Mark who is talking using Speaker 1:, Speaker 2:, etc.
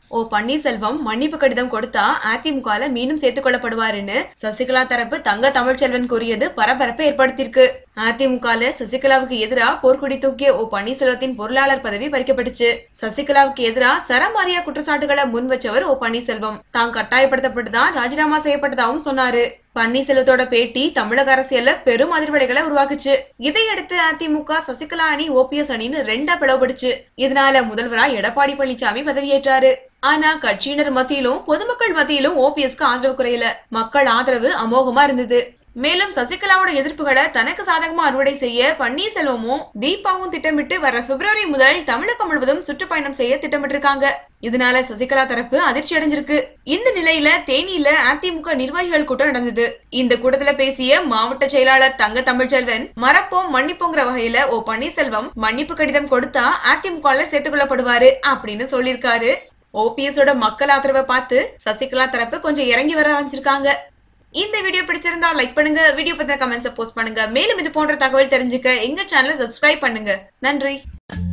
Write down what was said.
Speaker 1: ஓ பன்னீர்செல்வம் மன்னிப்பு கடிதம் கொடுத்தா அதிமுகல மீண்டும் சேர்த்துக் கொள்ளப்படுவாருன்னு சசிகலா தரப்பு தங்க தமிழ்ச்செல்வன் கூறியது பரபரப்பை ஏற்படுத்தியிருக்கு அதிமுகல சசிகலாவுக்கு எதிரா போர்க்குடி தூக்கிய ஓ பன்னீர்செல்வத்தின் பொருளாளர் பதவி பறிக்கப்பட்டுச்சு சசிகலாவுக்கு எதிரா சரமாரியா குற்றச்சாட்டுகளை முன் வச்சவர் ஓ பன்னீர்செல்வம் தான் கட்டாயப்படுத்தப்பட்டு தான் ராஜினாமா செய்யப்பட்டதாகவும் சொன்னாரு பன்னீர்செல்வத்தோட பேட்டி தமிழக அரசியல்ல பெரும் அதிர்வலைகளை உருவாக்குச்சு இதையடுத்து அதிமுக சசிகலா அணி ஓபிஎஸ் அணின்னு ரெண்டா பிளவுபடுச்சு இதனால முதல்வரா எடப்பாடி பழனிசாமி பதவியேற்றாரு ஆனா கட்சியினர் மத்தியிலும் பொதுமக்கள் மத்தியிலும் ஓபிஎஸ்க்கு ஆதரவு குறையல மக்கள் ஆதரவு அமோகமா இருந்தது மேலும் சசிகலாவோட எதிர்ப்புகளை தனக்கு சாதகமா அறுவடை செய்ய பன்னீர்செல்வமும் தீபாவும் திட்டமிட்டு வர பிப்ரவரி முதல் தமிழகம் முழுவதும் சுற்றுப்பயணம் செய்ய திட்டமிட்டிருக்காங்க இதனால சசிகலா தரப்பு அதிர்ச்சி அடைஞ்சிருக்கு இந்த நிலையில தேனியில அதிமுக நிர்வாகிகள் கூட்டம் நடந்தது இந்த கூட்டத்துல பேசிய மாவட்ட செயலாளர் தங்க தமிழ்ச்செல்வன் மறப்போம் மன்னிப்போங்கிற வகையில ஓ பன்னீர்செல்வம் மன்னிப்பு கடிதம் கொடுத்தா அதிமுகல சேர்த்துக் கொள்ளப்படுவாரு அப்படின்னு சொல்லியிருக்காரு ஓபிஎஸோட மக்கள் ஆதரவை பார்த்து சசிகலா தரப்பு கொஞ்சம் இறங்கி வர ஆரம்பிச்சிருக்காங்க இந்த வீடியோ பிடிச்சிருந்தா லைக் பண்ணுங்க வீடியோ பத்தின கமெண்ட்ஸை போஸ்ட் பண்ணுங்க மேலும் இது போன்ற தகவல் தெரிஞ்சுக்க எங்க சேனலை சப்ஸ்கிரைப் பண்ணுங்க நன்றி